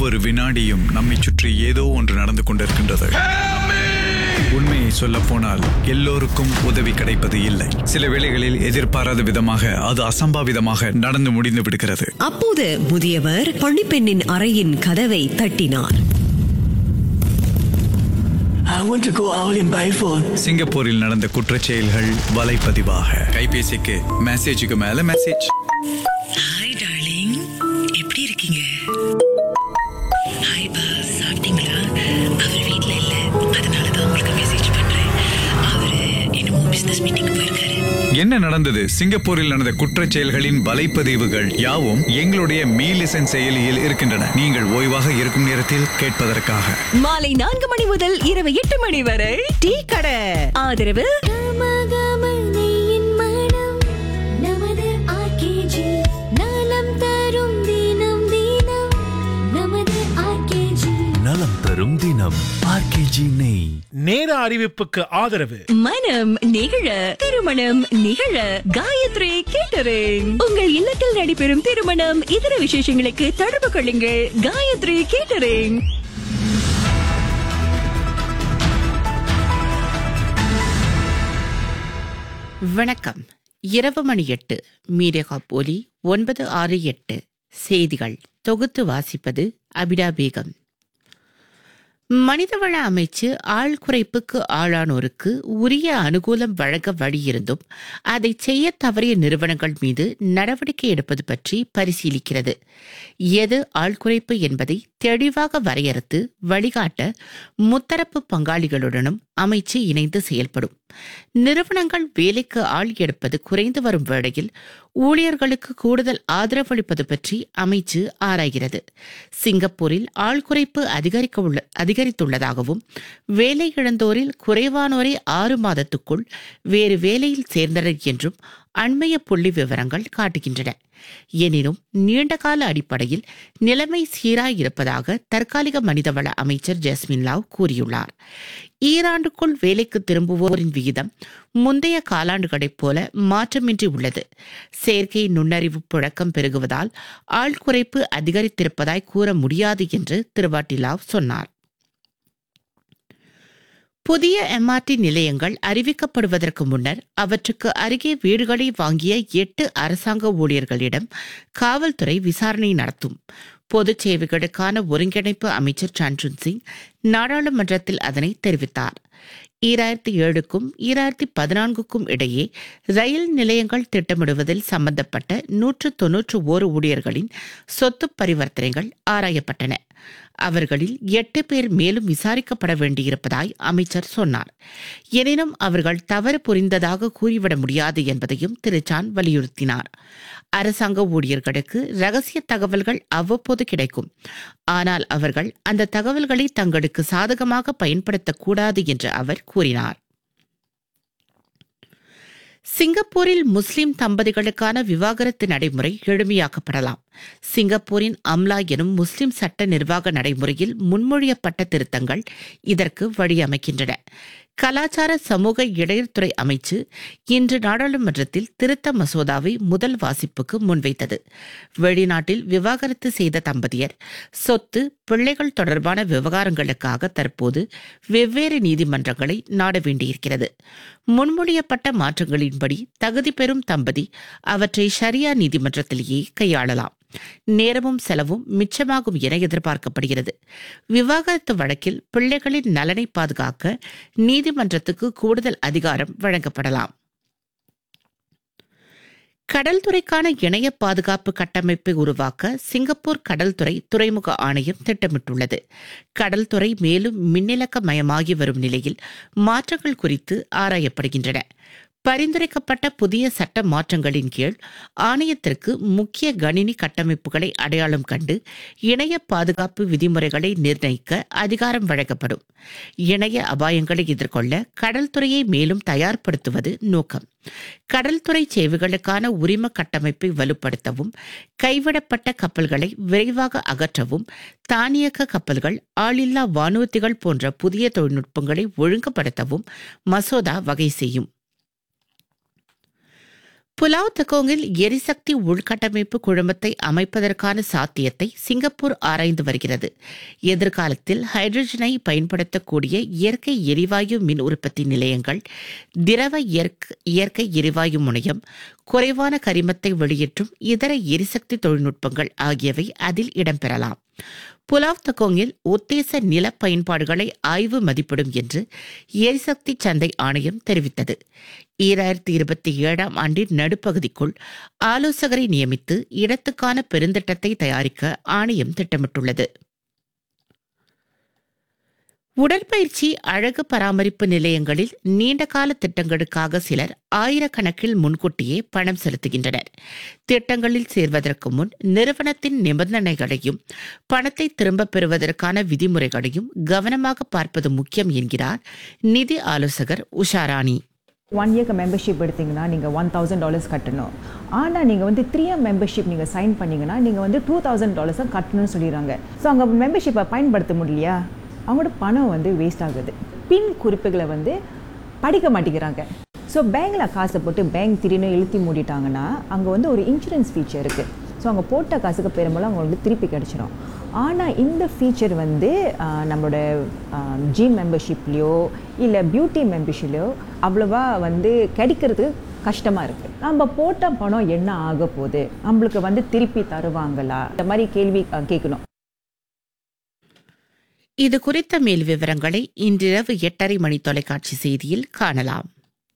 ஒவ்வொரு வினாடியும் நம்மை சுற்றி ஏதோ ஒன்று நடந்து கொண்டிருக்கின்றது உண்மையை சொல்ல போனால் எல்லோருக்கும் உதவி கிடைப்பது இல்லை சில வேளைகளில் எதிர்பாராத விதமாக அது அசம்பாவிதமாக நடந்து முடிந்து விடுகிறது அப்போது முதியவர் பணிப்பெண்ணின் அறையின் கதவை தட்டினார் I want to go out in Biford. சிங்கப்பூரில் நடந்த குற்றச் செயல்கள் வலைப்பதிவாக கைபேசிக்கு மெசேஜுக்கு மேல மெசேஜ் ஹாய் டார்லிங் எப்படி இருக்கீங்க ஹாய் பா சாப்பிட்டீங்களா அவர் வீட்ல இல்ல அதனால தான் உங்களுக்கு மெசேஜ் பண்றேன் அவரு என்னமோ பிசினஸ் மீட்டிங் போயிருக்காரு என்ன நடந்தது சிங்கப்பூரில் நடந்த குற்றச் செயல்களின் வலைப்பதிவுகள் யாவும் எங்களுடைய மீ லிசன் செயலியில் இருக்கின்றன நீங்கள் ஓய்வாக இருக்கும் நேரத்தில் கேட்பதற்காக மாலை நான்கு மணி முதல் இரவு எட்டு மணி வரை டீ கடை ஆதரவு கமகமனையின் மனம் நமது RKG. நலம் தரும் தினம் தினம் நமது RKG. நலம் தரும் தினம் ஆர்கேஜி நெய் நேர அறிவிப்புக்கு ஆதரவு மனம் நிகழ திருமணம் நிகழ காயத்ரி கேட்டரிங் உங்கள் இல்லத்தில் நடைபெறும் திருமணம் இதர விசேஷங்களுக்கு தொடர்பு கொள்ளுங்கள் காயத்ரி கேட்டரிங் வணக்கம் இரவு மணி எட்டு மீடியா போலி ஒன்பது ஆறு எட்டு செய்திகள் தொகுத்து வாசிப்பது அபிடா பேகம் மனிதவள அமைச்சு ஆள் குறைப்புக்கு ஆளானோருக்கு உரிய அனுகூலம் வழங்க வழியிருந்தும் அதை செய்ய தவறிய நிறுவனங்கள் மீது நடவடிக்கை எடுப்பது பற்றி பரிசீலிக்கிறது எது ஆள் குறைப்பு என்பதை தெளிவாக வரையறுத்து வழிகாட்ட முத்தரப்பு பங்காளிகளுடனும் அமைச்சு இணைந்து செயல்படும் நிறுவனங்கள் வேலைக்கு ஆள் எடுப்பது குறைந்து வரும் வேளையில் ஊழியர்களுக்கு கூடுதல் ஆதரவளிப்பது பற்றி அமைச்சு ஆராய்கிறது சிங்கப்பூரில் ஆள் குறைப்பு அதிகரிக்க உள்ள அதிகரித்துள்ளதாகவும் வேலை இழந்தோரில் குறைவானோரே ஆறு மாதத்துக்குள் வேறு வேலையில் சேர்ந்தனர் என்றும் அண்மைய புள்ளி விவரங்கள் காட்டுகின்றன எனினும் நீண்டகால அடிப்படையில் நிலைமை சீராயிருப்பதாக தற்காலிக மனிதவள அமைச்சர் ஜஸ்மின் லாவ் கூறியுள்ளார் ஈராண்டுக்குள் வேலைக்கு திரும்புவோரின் விகிதம் முந்தைய காலாண்டுகளைப் போல மாற்றமின்றி உள்ளது செயற்கை நுண்ணறிவு புழக்கம் பெருகுவதால் ஆள் குறைப்பு அதிகரித்திருப்பதாய் கூற முடியாது என்று திருவாட்டிலாவ் சொன்னார் புதிய எம்ஆர்டி நிலையங்கள் அறிவிக்கப்படுவதற்கு முன்னர் அவற்றுக்கு அருகே வீடுகளை வாங்கிய எட்டு அரசாங்க ஊழியர்களிடம் காவல்துறை விசாரணை நடத்தும் பொது சேவைகளுக்கான ஒருங்கிணைப்பு அமைச்சர் சன்ருன் சிங் நாடாளுமன்றத்தில் அதனை தெரிவித்தார் ஈராயிரத்தி ஏழுக்கும் ஈராயிரத்தி பதினான்குக்கும் இடையே ரயில் நிலையங்கள் திட்டமிடுவதில் சம்பந்தப்பட்ட நூற்று தொன்னூற்று ஓரு ஊழியர்களின் சொத்து பரிவர்த்தனைகள் ஆராயப்பட்டன அவர்களில் எட்டு பேர் மேலும் விசாரிக்கப்பட வேண்டியிருப்பதாய் அமைச்சர் சொன்னார் எனினும் அவர்கள் தவறு புரிந்ததாக கூறிவிட முடியாது என்பதையும் திரு சான் வலியுறுத்தினார் அரசாங்க ஊழியர்களுக்கு ரகசிய தகவல்கள் அவ்வப்போது கிடைக்கும் ஆனால் அவர்கள் அந்த தகவல்களை தங்களுக்கு சாதகமாக பயன்படுத்தக்கூடாது என்று அவர் கூறினார் சிங்கப்பூரில் முஸ்லிம் தம்பதிகளுக்கான விவாகரத்து நடைமுறை எளிமையாக்கப்படலாம் சிங்கப்பூரின் அம்லா எனும் முஸ்லிம் சட்ட நிர்வாக நடைமுறையில் முன்மொழியப்பட்ட திருத்தங்கள் இதற்கு வழியமைக்கின்றன கலாச்சார சமூக இடையர்துறை அமைச்சு இன்று நாடாளுமன்றத்தில் திருத்த மசோதாவை முதல் வாசிப்புக்கு முன்வைத்தது வெளிநாட்டில் விவாகரத்து செய்த தம்பதியர் சொத்து பிள்ளைகள் தொடர்பான விவகாரங்களுக்காக தற்போது வெவ்வேறு நீதிமன்றங்களை நாட வேண்டியிருக்கிறது முன்மொழியப்பட்ட மாற்றங்களின்படி தகுதி பெறும் தம்பதி அவற்றை ஷரியா நீதிமன்றத்திலேயே கையாளலாம் நேரமும் செலவும் மிச்சமாகும் என எதிர்பார்க்கப்படுகிறது விவாகரத்து வழக்கில் பிள்ளைகளின் நலனை பாதுகாக்க நீதிமன்றத்துக்கு கூடுதல் அதிகாரம் வழங்கப்படலாம் கடல்துறைக்கான இணைய பாதுகாப்பு கட்டமைப்பை உருவாக்க சிங்கப்பூர் கடல்துறை துறைமுக ஆணையம் திட்டமிட்டுள்ளது கடல்துறை மேலும் மின்னிலக்க மயமாகி வரும் நிலையில் மாற்றங்கள் குறித்து ஆராயப்படுகின்றன பரிந்துரைக்கப்பட்ட புதிய சட்ட மாற்றங்களின் கீழ் ஆணையத்திற்கு முக்கிய கணினி கட்டமைப்புகளை அடையாளம் கண்டு இணைய பாதுகாப்பு விதிமுறைகளை நிர்ணயிக்க அதிகாரம் வழங்கப்படும் இணைய அபாயங்களை எதிர்கொள்ள கடல்துறையை மேலும் தயார்படுத்துவது நோக்கம் கடல்துறை சேவைகளுக்கான உரிம கட்டமைப்பை வலுப்படுத்தவும் கைவிடப்பட்ட கப்பல்களை விரைவாக அகற்றவும் தானியக்க கப்பல்கள் ஆளில்லா வானூர்திகள் போன்ற புதிய தொழில்நுட்பங்களை ஒழுங்குபடுத்தவும் மசோதா வகை செய்யும் புலாவ் தகோங்கில் எரிசக்தி உள்கட்டமைப்பு குழுமத்தை அமைப்பதற்கான சாத்தியத்தை சிங்கப்பூர் ஆராய்ந்து வருகிறது எதிர்காலத்தில் ஹைட்ரஜனை பயன்படுத்தக்கூடிய இயற்கை எரிவாயு மின் உற்பத்தி நிலையங்கள் திரவ இயற்க- இயற்கை எரிவாயு முனையம் குறைவான கரிமத்தை வெளியேற்றும் இதர எரிசக்தி தொழில்நுட்பங்கள் ஆகியவை அதில் இடம்பெறலாம் புலாவ் தகோங்கில் உத்தேச நில பயன்பாடுகளை ஆய்வு மதிப்பிடும் என்று எரிசக்தி சந்தை ஆணையம் தெரிவித்தது ஈராயிரத்தி இருபத்தி ஏழாம் ஆண்டின் நடுப்பகுதிக்குள் ஆலோசகரை நியமித்து இடத்துக்கான பெருந்திட்டத்தை தயாரிக்க ஆணையம் திட்டமிட்டுள்ளது உடற்பயிற்சி அழகு பராமரிப்பு நிலையங்களில் நீண்டகால திட்டங்களுக்காக சிலர் ஆயிரக்கணக்கில் முன்கூட்டியே பணம் செலுத்துகின்றனர் திட்டங்களில் சேர்வதற்கு முன் நிறுவனத்தின் நிபந்தனைகளையும் பணத்தை திரும்பப் பெறுவதற்கான விதிமுறைகளையும் கவனமாக பார்ப்பது முக்கியம் என்கிறார் நிதி ஆலோசகர் உஷாராணி ஒன் இயர்க்கு மெம்பர்ஷிப் எடுத்தீங்கன்னா நீங்கள் ஒன் தௌசண்ட் டாலர்ஸ் கட்டணும் ஆனால் நீங்கள் வந்து த்ரீ இயர் மெம்பர்ஷிப் நீங்கள் சைன் பண்ணீங்கன்னா நீங்கள் வந்து டூ தௌசண்ட் டாலர்ஸ் தான் கட்டணும்னு சொல்லிடுறாங்க ஸோ அங்கே மெம்பர்ஷிப்பை பயன்படுத்த முடியலையா அவங்களோட பணம் வந்து வேஸ்ட் ஆகுது பின் குறிப்புகளை வந்து படிக்க மாட்டேங்கிறாங்க ஸோ பேங்க்கில் காசை போட்டு பேங்க் திடீர்னு இழுத்தி மூடிட்டாங்கன்னா அங்கே வந்து ஒரு இன்சூரன்ஸ் ஃபீச்சர் இருக்குது ஸோ அவங்க போட்ட காசுக்கு பெரும்பாலும் அவங்களுக்கு திருப்பி கிடச்சிரும் ஆனால் இந்த ஃபீச்சர் வந்து ஆஹ், நம்மளோட ஜிம் மெம்பர்ஷிப்லேயோ இல்லை பியூட்டி மெம்பர்ஷிப்லையோ அவ்வளோவா வந்து கிடைக்கிறது கஷ்டமாக இருக்குது நம்ம போட்ட பணம் என்ன ஆக போகுது நம்மளுக்கு வந்து திருப்பி தருவாங்களா இந்த மாதிரி கேள்வி ஆஹ், கேட்கணும் இது குறித்த மேல் விவரங்களை இன்றிரவு எட்டரை மணி தொலைக்காட்சி செய்தியில் காணலாம்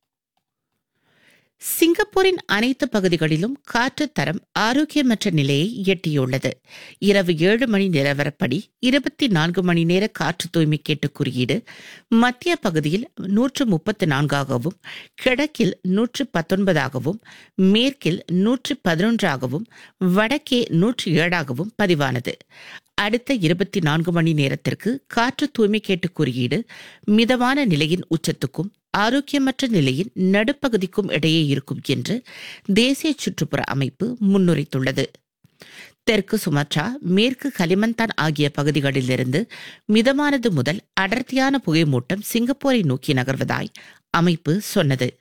சிங்கப்பூரின் அனைத்து பகுதிகளிலும் காற்று தரம் ஆரோக்கியமற்ற நிலையை எட்டியுள்ளது இரவு ஏழு மணி நிலவரப்படி இருபத்தி நான்கு மணி நேர காற்று தூய்மை கேட்டு குறியீடு மத்திய பகுதியில் நூற்று முப்பத்து நான்காகவும் கிழக்கில் நூற்று பத்தொன்பதாகவும் மேற்கில் நூற்று பதினொன்றாகவும் வடக்கே நூற்று ஏழாகவும் பதிவானது அடுத்த இருபத்தி நான்கு மணி நேரத்திற்கு காற்று தூய்மை கேட்டு குறியீடு மிதமான நிலையின் உச்சத்துக்கும் ஆரோக்கியமற்ற நிலையின் நடுப்பகுதிக்கும் இடையே இருக்கும் என்று தேசிய சுற்றுப்புற அமைப்பு முன்னுரைத்துள்ளது தெற்கு சுமத்ரா மேற்கு கலிமந்தான் ஆகிய பகுதிகளிலிருந்து மிதமானது முதல் அடர்த்தியான புகைமூட்டம் சிங்கப்பூரை நோக்கி நகர்வதாய் அமைப்பு சொன்னது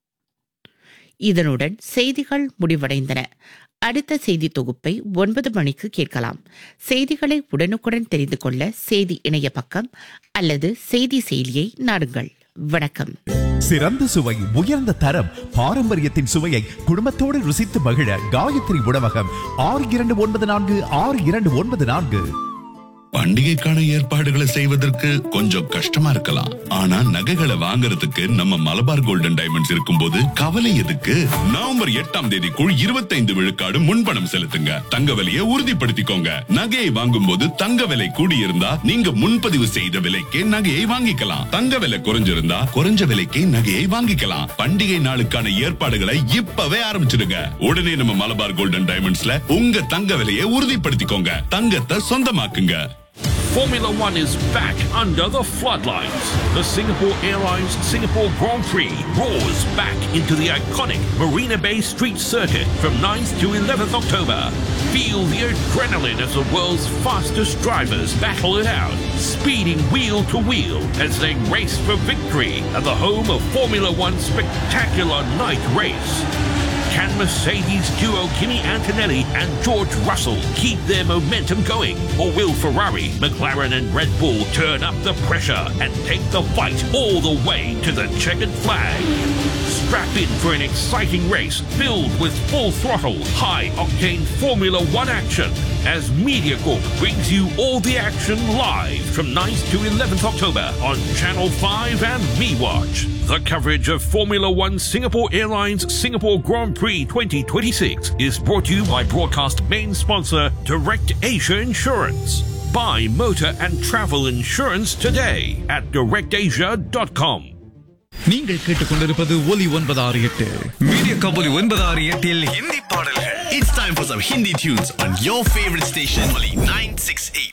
இதனுடன் செய்திகள் முடிவடைந்தன அடுத்த செய்தி தொகுப்பை ஒன்பது மணிக்கு கேட்கலாம் செய்திகளை உடனுக்குடன் தெரிந்து கொள்ள செய்தி இணைய பக்கம் அல்லது செய்தி செயலியை நாடுங்கள் வணக்கம் சிறந்த சுவை உயர்ந்த தரம் பாரம்பரியத்தின் சுவையை குடும்பத்தோடு ருசித்து மகிழ காயத்ரி உணவகம் ஆறு இரண்டு ஒன்பது நான்கு ஆறு இரண்டு ஒன்பது நான்கு பண்டிகைக்கான ஏற்பாடுகளை செய்வதற்கு கொஞ்சம் கஷ்டமா இருக்கலாம் ஆனா நகைகளை வாங்குறதுக்கு நம்ம மலபார் கோல்டன் டைமண்ட்ஸ் இருக்கும்போது கவலை எதுக்கு நவம்பர் எட்டாம் தேதிக்குள் இருபத்தைந்து விழுக்காடு முன்பணம் செலுத்துங்க தங்க விலையை உறுதிப்படுத்திக்கோங்க நகையை வாங்கும் போது தங்க விலை கூடியிருந்தா நீங்க முன்பதிவு செய்த விலைக்கே நகையை வாங்கிக்கலாம் தங்க விலை குறைஞ்சிருந்தா குறைஞ்ச விலைக்கே நகையை வாங்கிக்கலாம் பண்டிகை நாளுக்கான ஏற்பாடுகளை இப்பவே ஆரம்பிச்சிடுங்க உடனே நம்ம மலபார் கோல்டன் டைமண்ட்ஸ்ல உங்க தங்க விலையை உறுதிப்படுத்திக்கோங்க தங்கத்தை சொந்தமாக்குங்க Formula One is back under the floodlights. The Singapore Airlines Singapore Grand Prix roars back into the iconic Marina Bay Street Circuit from 9th to 11th October. Feel the adrenaline as the world's fastest drivers battle it out, speeding wheel to wheel as they race for victory at the home of Formula One's spectacular night race. Can Mercedes duo Kimi Antonelli and George Russell keep their momentum going? Or will Ferrari, McLaren, and Red Bull turn up the pressure and take the fight all the way to the checkered flag? Strap in for an exciting race filled with full throttle, high octane Formula One action as MediaCorp brings you all the action live from 9th to 11th October on Channel 5 and MeWatch. The coverage of Formula One Singapore Airlines Singapore Grand Prix 2026 is brought to you by broadcast main sponsor Direct Asia Insurance. Buy motor and travel insurance today at directasia.com. நீங்கள் கேட்டுக்கொண்டிருப்பது ஒலி ஒன்பது ஆறு எட்டு media கபோலி ஒன்பது ஆறு எட்டில் ஹிந்தி பாடல்கள் It's time for some Hindi tunes on your favorite station, Only 968.